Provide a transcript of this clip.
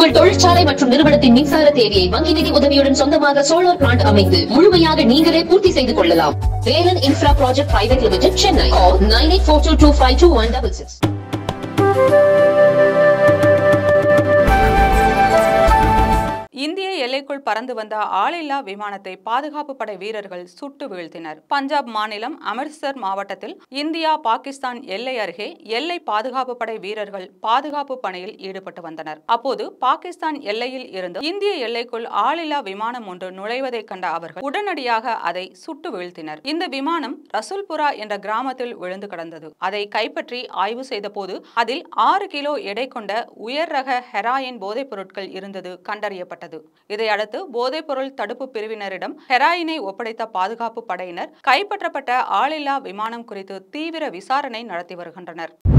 உங்கள் தொழிற்சாலை மற்றும் நிறுவனத்தின் மின்சார தேவையை வங்கி நிதி உதவியுடன் சொந்தமாக சோலார் பிளான்ட் அமைத்து முழுமையாக நீங்களே பூர்த்தி செய்து கொள்ளலாம் Velan infra project private limited Chennai nine eight four two two five two one double six இந்திய எல்லைக்குள் பறந்து வந்த ஆளில்லா விமானத்தை பாதுகாப்பு படை வீரர்கள் சுட்டு வீழ்த்தினர் பஞ்சாப் மாநிலம் அமிர்த்சர் மாவட்டத்தில் இந்தியா பாகிஸ்தான் எல்லை அருகே எல்லை பாதுகாப்பு படை வீரர்கள் பாதுகாப்பு பணியில் ஈடுபட்டு வந்தனர் அப்போது பாகிஸ்தான் எல்லையில் இருந்து இந்திய எல்லைக்குள் ஆளில்லா விமானம் ஒன்று நுழைவதைக் கண்ட அவர்கள் உடனடியாக அதை சுட்டு வீழ்த்தினர் இந்த விமானம் ரசூல்புரா என்ற கிராமத்தில் விழுந்து கிடந்தது அதை கைப்பற்றி ஆய்வு செய்தபோது அதில் ஆறு கிலோ எடை கொண்ட உயர் ரக ஹெராயின் போதைப் பொருட்கள் இருந்தது கண்டறியப்பட்டது இதையடுத்து போதைப்பொருள் தடுப்பு பிரிவினரிடம் ஹெராயினை ஒப்படைத்த பாதுகாப்பு படையினர் கைப்பற்றப்பட்ட ஆளில்லா விமானம் குறித்து தீவிர விசாரணை நடத்தி வருகின்றனர்